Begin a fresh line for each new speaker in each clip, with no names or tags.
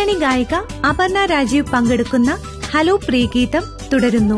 പിന്നണി ഗായിക അപർണ രാജീവ് പങ്കെടുക്കുന്ന ഹലോ പ്രിയഗീതം തുടരുന്നു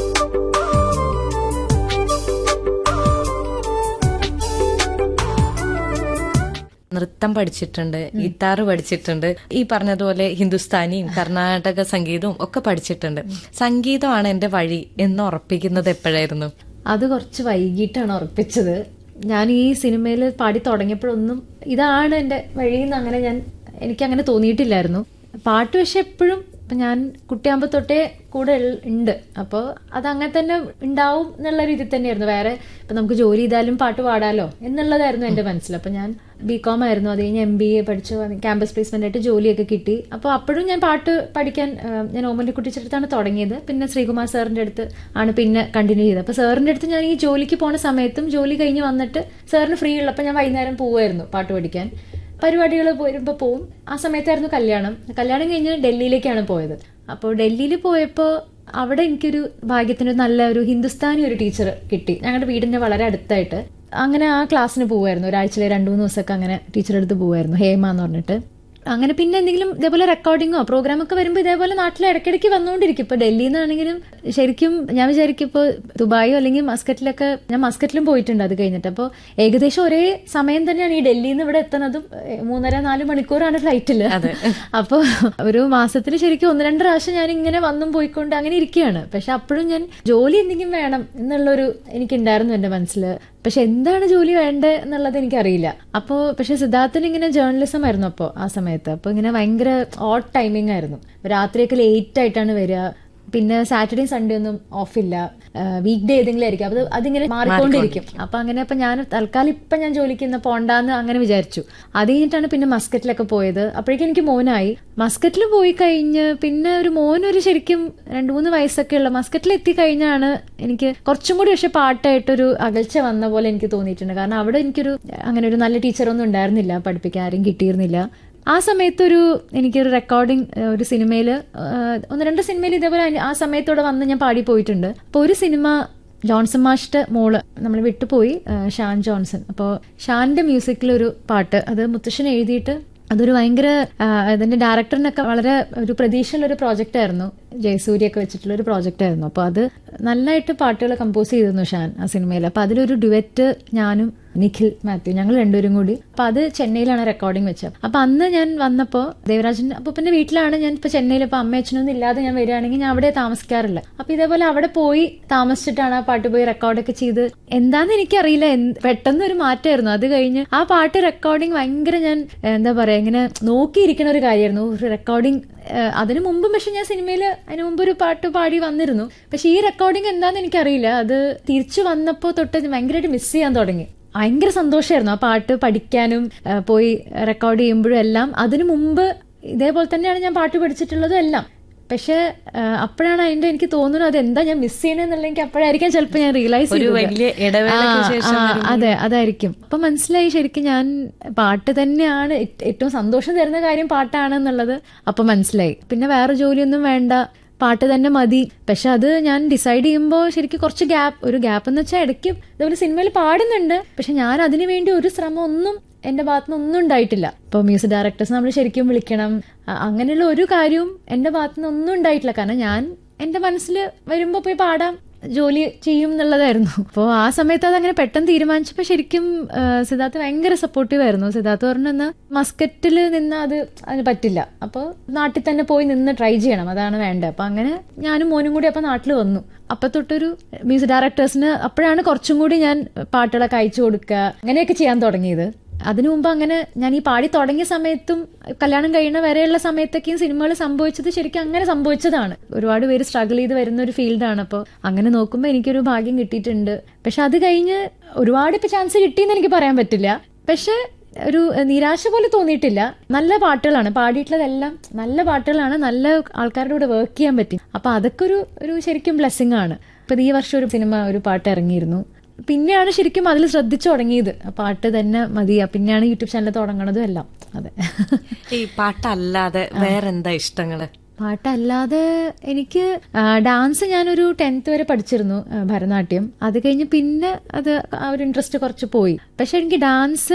നൃത്തം പഠിച്ചിട്ടുണ്ട് ഗിത്താർ പഠിച്ചിട്ടുണ്ട് ഈ പറഞ്ഞതുപോലെ ഹിന്ദുസ്ഥാനിയും കർണാടക സംഗീതവും ഒക്കെ പഠിച്ചിട്ടുണ്ട് സംഗീതമാണ് എന്റെ വഴി എന്ന് ഉറപ്പിക്കുന്നത് എപ്പോഴായിരുന്നു
അത് കുറച്ച് വൈകിട്ടാണ് ഉറപ്പിച്ചത് ഞാൻ ഈ സിനിമയിൽ പാടി തുടങ്ങിയപ്പോഴൊന്നും ഇതാണ് എൻ്റെ വഴിയെന്ന് അങ്ങനെ ഞാൻ എനിക്ക് അങ്ങനെ തോന്നിയിട്ടില്ലായിരുന്നു പാട്ട് പക്ഷെ എപ്പോഴും ഇപ്പം ഞാൻ കുട്ടിയാകുമ്പോൾ തൊട്ടേ കൂടെ ഉൾ- ഉണ്ട് അപ്പോൾ അത് അങ്ങനെ തന്നെ ഉണ്ടാവും എന്നുള്ള രീതി തന്നെയായിരുന്നു വേറെ ഇപ്പം നമുക്ക് ജോലി ചെയ്താലും പാട്ട് പാടാലോ എന്നുള്ളതായിരുന്നു എൻ്റെ മനസ്സിൽ അപ്പം ഞാൻ ബി കോം ആയിരുന്നു അത് കഴിഞ്ഞ് എം ബി എ പഠിച്ചു ക്യാമ്പസ് പ്ലേസ്മെന്റ് ആയിട്ട് ജോലിയൊക്കെ കിട്ടി അപ്പോൾ അപ്പോഴും ഞാൻ പാട്ട് പഠിക്കാൻ ആ, ഞാൻ ഓമന്റെ കുട്ടിച്ചെടുത്താണ് തുടങ്ങിയത് പിന്നെ ശ്രീകുമാർ സാറിന്റെ അടുത്ത് ആണ് പിന്നെ കണ്ടിന്യൂ ചെയ്തത് അപ്പോൾ സാറിന്റെ അടുത്ത് ഞാൻ ഈ ജോലിക്ക് പോണ സമയത്തും ജോലി കഴിഞ്ഞ് വന്നിട്ട് സാറിന് ഫ്രീ ഉള്ളപ്പോൾ ഞാൻ വൈകുന്നേരം പോവുമായിരുന്നു പാട്ട് പഠിക്കാൻ പരിപാടികൾ വരുമ്പോൾ പോവും ആ സമയത്തായിരുന്നു കല്യാണം കല്യാണം കഴിഞ്ഞ് ഡൽഹിയിലേക്കാണ് പോയത് അപ്പോൾ ഡൽഹിയിൽ പോയപ്പോൾ അവിടെ എനിക്കൊരു ഭാഗ്യത്തിന് നല്ല ഒരു ഹിന്ദുസ്ഥാനി ഒരു ടീച്ചർ കിട്ടി ഞങ്ങളുടെ വീടിന്റെ വളരെ അടുത്തായിട്ട് അങ്ങനെ ആ ക്ലാസ്സിന് പോവായിരുന്നു ഒരാഴ്ചയിലെ രണ്ടു മൂന്ന് ദിവസമൊക്കെ അങ്ങനെ ടീച്ചറുടെ അടുത്ത് പോവായിരുന്നു ഹേമ എന്ന് പറഞ്ഞിട്ട് അങ്ങനെ പിന്നെ എന്തെങ്കിലും ഇതേപോലെ റെക്കോർഡിങ്ങോ പ്രോഗ്രാമൊക്കെ വരുമ്പോൾ ഇതേപോലെ നാട്ടിൽ ഇടയ്ക്കിടയ്ക്ക് വന്നുകൊണ്ടിരിക്കും ഇപ്പൊ ഡൽഹിയിൽ നിന്നാണെങ്കിലും ശരിക്കും ഞാൻ വിചാരിക്കും ഇപ്പോൾ ദുബായോ അല്ലെങ്കിൽ മസ്കറ്റിലൊക്കെ ഞാൻ മസ്കറ്റിലും പോയിട്ടുണ്ട് അത് കഴിഞ്ഞിട്ട് അപ്പോൾ ഏകദേശം ഒരേ സമയം തന്നെയാണ് ഈ ഡൽഹിയിൽ നിന്ന് ഇവിടെ എത്തുന്നതും ഏ, മൂന്നര നാല് മണിക്കൂറാണ് ഫ്ലൈറ്റിൽ അപ്പോൾ ഒരു മാസത്തിൽ ശരിക്കും ഒന്ന് രണ്ട് പ്രാവശ്യം ഞാൻ ഇങ്ങനെ വന്നും പോയിക്കൊണ്ട് അങ്ങനെ ഇരിക്കുകയാണ് പക്ഷെ അപ്പോഴും ഞാൻ ജോലി എന്തെങ്കിലും വേണം എന്നുള്ളൊരു എനിക്കുണ്ടായിരുന്നു എൻ്റെ മനസ്സിൽ പക്ഷെ എന്താണ് ജോലി വേണ്ടത് എന്നുള്ളത് എനിക്കറിയില്ല അപ്പോൾ പക്ഷെ സിദ്ധാർത്ഥന് ഇങ്ങനെ ജേർണലിസം ആയിരുന്നു അപ്പോൾ ആ സമയത്ത് അപ്പോൾ ഇങ്ങനെ ഭയങ്കര ഓട്ട് ടൈമിംഗ് ആയിരുന്നു രാത്രിയൊക്കെ ലേറ്റ് ആയിട്ടാണ് വരിക പിന്നെ സാറ്റർഡേ സൺഡേ ഒന്നും ഓഫില്ല വീക്ക് ഡേ ഏതെങ്കിലും ആയിരിക്കും അത് അതിങ്ങനെ മാറിക്കൊണ്ടിരിക്കും അപ്പൊ അങ്ങനെ അപ്പൊ ഞാൻ തൽക്കാലം ഇപ്പൊ ഞാൻ ജോലിക്ക് ഇന്ന് പോണ്ടാന്ന് അങ്ങനെ വിചാരിച്ചു അത് കഴിഞ്ഞിട്ടാണ് പിന്നെ മസ്കറ്റിലൊക്കെ പോയത് അപ്പോഴേക്കും എനിക്ക് മോനായി മസ്കറ്റിൽ പോയി കഴിഞ്ഞ് പിന്നെ ഒരു മോനൊരു ശരിക്കും രണ്ടു മൂന്ന് വയസ്സൊക്കെ ഉള്ള മസ്കറ്റിൽ എത്തി കഴിഞ്ഞാണ് എനിക്ക് കുറച്ചും കൂടി പക്ഷെ പാട്ടായിട്ടൊരു അകൽച്ച വന്ന പോലെ എനിക്ക് തോന്നിയിട്ടുണ്ട് കാരണം അവിടെ എനിക്കൊരു അങ്ങനെ ഒരു നല്ല ടീച്ചറൊന്നും ഉണ്ടായിരുന്നില്ല പഠിപ്പിക്കാൻ ആരും കിട്ടിയിരുന്നില്ല ആ സമയത്തൊരു എനിക്കൊരു റെക്കോർഡിംഗ് ഒരു സിനിമയിൽ ഒന്ന് രണ്ട് സിനിമയിൽ ഇതേപോലെ അനി- ആ സമയത്തോടെ വന്ന് ഞാൻ പാടി പോയിട്ടുണ്ട് അപ്പോൾ ഒരു സിനിമ ജോൺസൺ മാഷിന്റെ മോള് നമ്മൾ വിട്ടുപോയി ആ, ഷാൻ ജോൺസൺ അപ്പോൾ ഷാന്റെ മ്യൂസിക്കിലൊരു പാട്ട് അത് മുത്തശ്ശൻ എഴുതിയിട്ട് അതൊരു ഭയങ്കര ആ, അതിന്റെ ഡയറക്ടറിനൊക്കെ വളരെ ഒരു പ്രതീക്ഷയുള്ള ഒരു പ്രോജക്റ്റ് ആയിരുന്നു ജയസൂര്യൊക്കെ വെച്ചിട്ടുള്ള ഒരു പ്രോജക്റ്റ് ആയിരുന്നു അപ്പോൾ അത് നല്ലതായിട്ട് പാട്ടുകൾ കമ്പോസ് ചെയ്തിരുന്നു ഷാൻ ആ സിനിമയിൽ അപ്പോൾ അതിലൊരു ഡുവറ്റ് ഞാനും നിഖിൽ മാത്യു ഞങ്ങൾ രണ്ടുപേരും കൂടി അപ്പൊ അത് ചെന്നൈയിലാണ് റെക്കോർഡിംഗ് വെച്ചത് അപ്പൊ അന്ന് ഞാൻ വന്നപ്പോ ദേവരാജൻ അപ്പൂപ്പന്റെ വീട്ടിലാണ് ഞാൻ ഇപ്പൊ ചെന്നൈയിൽ ഇപ്പൊ അമ്മ അച്ഛനൊന്നും ഇല്ലാതെ ഞാൻ വരികയാണെങ്കിൽ ഞാൻ അവിടെ താമസിക്കാറില്ല അപ്പൊ ഇതേപോലെ അവിടെ പോയി താമസിച്ചിട്ടാണ് ആ പാട്ട് പോയി റെക്കോർഡൊക്കെ ചെയ്ത് എന്താന്ന് എനിക്കറിയില്ല എന്ത് പെട്ടെന്ന് ഒരു മാറ്റമായിരുന്നു അത് കഴിഞ്ഞ് ആ പാട്ട് റെക്കോർഡിംഗ് ഭയങ്കര ഞാൻ എന്താ പറയാ ഇങ്ങനെ നോക്കിയിരിക്കുന്ന ഒരു കാര്യമായിരുന്നു ഒരു റെക്കോർഡിംഗ് അതിനു മുമ്പും പക്ഷെ ഞാൻ സിനിമയിൽ അതിനു മുമ്പ് ഒരു പാട്ട് പാടി വന്നിരുന്നു പക്ഷെ ഈ റെക്കോർഡിംഗ് എന്താന്ന് എനിക്കറിയില്ല അത് തിരിച്ചു വന്നപ്പോൾ തൊട്ട് ഭയങ്കരമായിട്ട് മിസ് ചെയ്യാൻ തുടങ്ങി ഭയങ്കര സന്തോഷമായിരുന്നു ആ പാട്ട് പഠിക്കാനും ആ, പോയി റെക്കോർഡ് ചെയ്യുമ്പോഴും എല്ലാം അതിനു മുമ്പ് ഇതേപോലെ തന്നെയാണ് ഞാൻ പാട്ട് പഠിച്ചിട്ടുള്ളതും എല്ലാം പക്ഷെ ആ, അപ്പോഴാണ് അതിന്റെ എനിക്ക് തോന്നുന്നത് അത് എന്താ ഞാൻ മിസ് ചെയ്യണമെന്നുള്ള എനിക്ക് അപ്പോഴായിരിക്കും ചിലപ്പോൾ ഞാൻ റിയലൈസ്
ഒരു വലിയ ഇടവേളയ്ക്ക് ശേഷം
അതെ അതായിരിക്കും അപ്പൊ മനസ്സിലായി ശരിക്കും ഞാൻ പാട്ട് തന്നെയാണ് ഏറ്റ്- ഏറ്റവും സന്തോഷം തരുന്ന കാര്യം പാട്ടാണ് എന്നുള്ളത് അപ്പൊ മനസ്സിലായി പിന്നെ വേറെ ജോലിയൊന്നും വേണ്ട പാട്ട് തന്നെ മതി പക്ഷെ അത് ഞാൻ ഡിസൈഡ് ചെയ്യുമ്പോൾ ശരിക്കും കുറച്ച് ഗ്യാപ്പ് ഒരു ഗ്യാപ്പ് എന്ന് വെച്ചാൽ ഇടയ്ക്ക് ഇതുപോലെ സിനിമയിൽ പാടുന്നുണ്ട് പക്ഷെ ഞാൻ അതിനു വേണ്ടി ഒരു ശ്രമം ഒന്നും എന്റെ ഭാഗത്തുനിന്ന് ഒന്നും ഉണ്ടായിട്ടില്ല ഇപ്പോൾ മ്യൂസിക് ഡയറക്ടേഴ്സ് നമ്മൾ ശരിക്കും വിളിക്കണം അ- അങ്ങനെയുള്ള ഒരു കാര്യവും എന്റെ ഭാഗത്തുനിന്ന് ഒന്നും ഉണ്ടായിട്ടില്ല കാരണം ഞാൻ എന്റെ മനസ്സിൽ വരുമ്പോൾ പോയി പാടാം ജോലി ചെയ്യും എന്നുള്ളതായിരുന്നു അപ്പോൾ ആ സമയത്ത് അത് അങ്ങനെ പെട്ടെന്ന് തീരുമാനിച്ചപ്പോൾ ശരിക്കും ആ, സിദ്ധാർത്ഥ് ഭയങ്കര സപ്പോർട്ടീവ് ആയിരുന്നു സിദ്ധാർത്ഥ് പറഞ്ഞെന്ന് മസ്കറ്റിൽ നിന്ന് അത് അതിന് പറ്റില്ല അപ്പോൾ നാട്ടിൽ തന്നെ പോയി നിന്ന് ട്രൈ ചെയ്യണം അതാണ് വേണ്ടത് അപ്പോൾ അങ്ങനെ ഞാനും മോനും കൂടി അപ്പോൾ നാട്ടിൽ വന്നു അപ്പൊ തൊട്ടൊരു മ്യൂസിക് ഡയറക്ടേഴ്സിന് അപ്പോഴാണ് കുറച്ചും കൂടി ഞാൻ പാട്ടുകളൊക്കെ അയച്ചു കൊടുക്കുക അങ്ങനെയൊക്കെ ചെയ്യാൻ തുടങ്ങിയത് അതിനു മുമ്പ് അങ്ങനെ ഞാൻ ഈ പാടി തുടങ്ങിയ സമയത്തും കല്യാണം കഴിയുന്ന വരെയുള്ള സമയത്തൊക്കെയും സിനിമകൾ സംഭവിച്ചത് ശരിക്കും അങ്ങനെ സംഭവിച്ചതാണ് ഒരുപാട് പേര് സ്ട്രഗിൾ ചെയ്ത് വരുന്ന ഒരു ഫീൽഡാണ് അപ്പോൾ അങ്ങനെ നോക്കുമ്പോൾ എനിക്കൊരു ഭാഗ്യം കിട്ടിയിട്ടുണ്ട് പക്ഷെ അത് കഴിഞ്ഞ് ഒരുപാട് ഇപ്പൊ ചാൻസ് കിട്ടിയെന്ന് എനിക്ക് പറയാൻ പറ്റില്ല പക്ഷെ ഒരു നിരാശ പോലെ തോന്നിയിട്ടില്ല നല്ല പാട്ടുകളാണ് പാടിയിട്ടുള്ളതെല്ലാം നല്ല പാട്ടുകളാണ് നല്ല ആൾക്കാരുടെ കൂടെ വർക്ക് ചെയ്യാൻ പറ്റി അപ്പൊ അതൊക്കെ ഒരു ഒരു ശരിക്കും ബ്ലെസ്സിങ് ആണ് ഇപ്പൊ ഈ വർഷം ഒരു സിനിമ ഒരു പാട്ട് ഇറങ്ങിയിരുന്നു പിന്നെയാണ് ശരിക്കും അതിൽ ശ്രദ്ധിച്ചു തുടങ്ങിയത് ആ പാട്ട് തന്നെ മതി പിന്നെയാണ് യൂട്യൂബ് ചാനൽ തുടങ്ങണതും എല്ലാം അതെ
ഈ പാട്ടല്ലാതെ വേറെന്താ ഇഷ്ടങ്ങള്
പാട്ടല്ലാതെ എനിക്ക് ആ, ഡാൻസ് ഞാനൊരു ടെൻത്ത് വരെ പഠിച്ചിരുന്നു ആ, ഭരതനാട്യം അത് കഴിഞ്ഞ് പിന്നെ അത് ആ ഒരു ഇൻട്രസ്റ്റ് കുറച്ച് പോയി പക്ഷെ എനിക്ക് ഡാൻസ്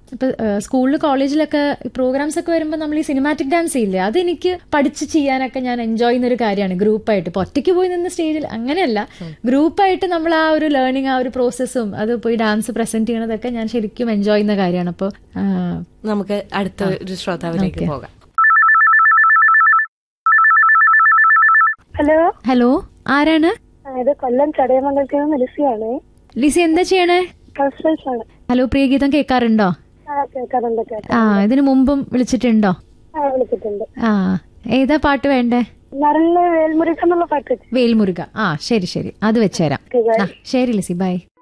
ഇപ്പൊ സ്കൂളിൽ കോളേജിലൊക്കെ പ്രോഗ്രാംസ് ഒക്കെ വരുമ്പോൾ നമ്മൾ ഈ സിനിമാറ്റിക് ഡാൻസ് ഇല്ലേ അതെനിക്ക് പഠിച്ച് ചെയ്യാനൊക്കെ ഞാൻ എൻജോയ് ചെയ്യുന്ന ഒരു കാര്യമാണ് ഗ്രൂപ്പായിട്ട് ഇപ്പൊ ഒറ്റയ്ക്ക് പോയി നിന്ന് സ്റ്റേജിൽ അങ്ങനെയല്ല ഗ്രൂപ്പായിട്ട് നമ്മൾ ആ ഒരു ലേണിംഗ് ആ ഒരു പ്രോസസ്സും അത് പോയി ഡാൻസ് പ്രസന്റ് ചെയ്യണതൊക്കെ ഞാൻ ശരിക്കും എൻജോയ് ചെയ്യുന്ന കാര്യമാണ് അപ്പോൾ
നമുക്ക് അടുത്ത ഒരു ശ്രോതാവിലേക്ക് പോകാം
ഹലോ
ഹലോ ആരാണ്
ആ, ഇത് കൊല്ലം ചടയമംഗലത്തിൽ നിന്ന് ലിസിയാണ്
ലിസി എന്താ ചെയ്യണേ
ഹൗസ് വൈഫ് ആണ്
ഹലോ പ്രിയഗീതം കേൾക്കാറുണ്ടോ
ആ കേൾക്കാറുണ്ട് കേൾക്കാം
ആ ഇതിനു മുമ്പും വിളിച്ചിട്ടുണ്ടോ
ആ വിളിച്ചിട്ടുണ്ട്
ആ ഏതാ പാട്ട് വേണ്ടേ
നല്ല വേൽമുരുകൻ എന്നുള്ള പാട്ട് വെച്ച്
വേൽമുരുക ആ ശരി ശരി അത് വെച്ചുതരാം
Okay, bye.
ആ ശരി ലിസി ബൈ